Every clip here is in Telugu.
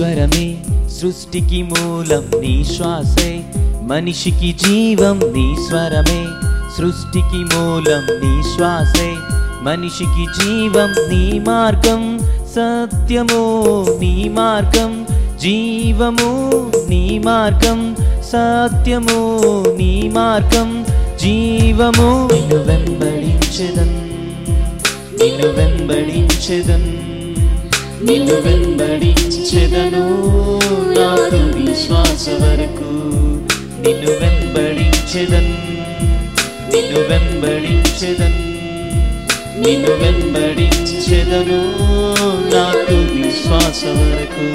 స్వరమే సృష్టికి మూలం నీ శ్వాసే మనిషికి జీవం నీ స్వరమే సృష్టికి మూలం నీ శ్వాసే మనిషికి జీవం నీ మార్గం సత్యము నీ మార్గం జీవము నీ మార్గం సత్యము నీ మార్గం జీవము నిన్ను వెంబడించెదన్ నిన్ను వెంబడించెదన్ నిన్ను వెంబడించెదను నా తుది శ్వాస వరకు నిన్ను వెంబడించెదన్ నిన్ను వెంబడించెదన్ నిన్ను వెంబడించెదను నా తుది శ్వాస వరకు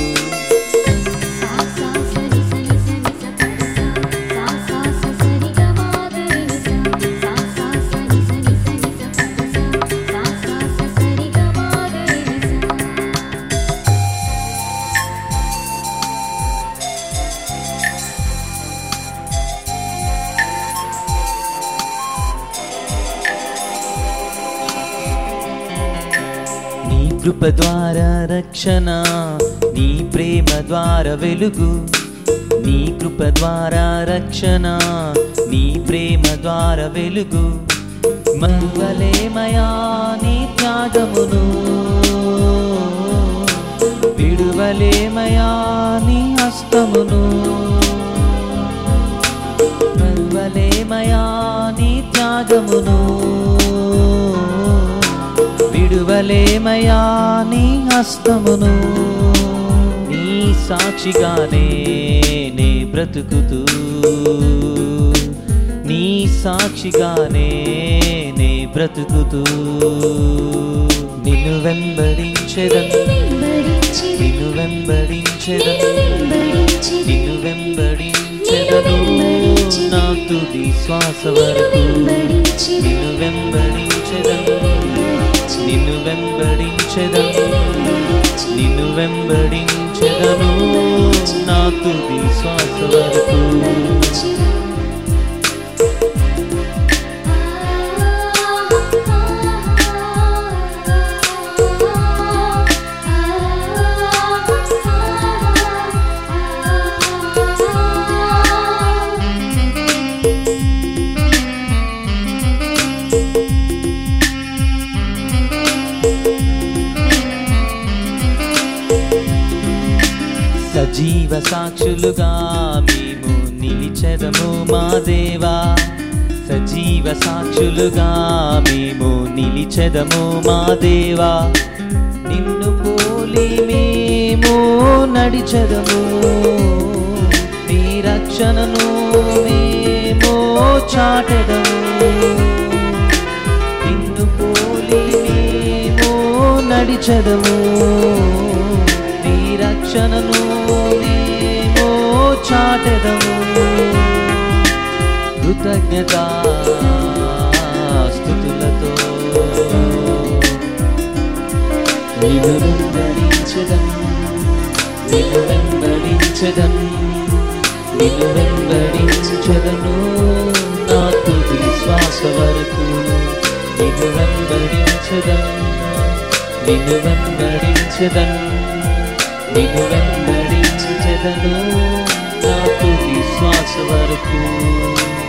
సా సా సరి సరి సరి సా సా సా సరి గమాగరి సా సా సరి సరి సరి సా సా సరి గమాగరి సా నీ కృప ద్వారా రక్షణ నీ ప్రేమ ద్వారా వెలుగు నీ కృప ద్వారా రక్షణ నీ ప్రేమ ద్వారా వెలుగు మరువలేమయా నీ త్యాగమును విడువలేమయా నీ హస్తమును మరువలేమయా నీ త్యాగమును విడువలేమయా నీ హస్తమును నీ సాక్షిగానే నే బ్రతుకుతూ నీ సాక్షిగానే నే బ్రతుకుతూ నిన్ను వెంబడించెదన్ వెంబడించి నిన్ను వెంబడించెదన్ వెంబడించి నిన్ను వెంబడించెదను నా తుది శ్వాస వరకు వెంబడించి నిన్ను వెంబడించెదను నిన్ను వెంబడించెదను నిన్ను వెంబడించెదను నా తుది శ్వాస వరకు సజీవ సాక్షులుగా మేము నిలిచెదము మా దేవా సజీవ సాక్షులుగా మేము నిలిచెదము మా దేవా నిన్ను పోలి మేము నడిచెదము నీ రక్షణను మేము చాటెదము నిన్ను పోలి మేము నడిచెదము నీ రక్షణను మేము చాటెదము కృతజ్ఞత స్థుతులతో నిన్ను వెంబడించదం నిన్ను వెంబడించదం నిన్ను వెంబడించదను నా తుది శ్వాస వరకు నిన్ను వెంబడించదం నిన్ను వెంబడించదం నిన్ను వెంబడించదను నా తుది శ్వాస వరకు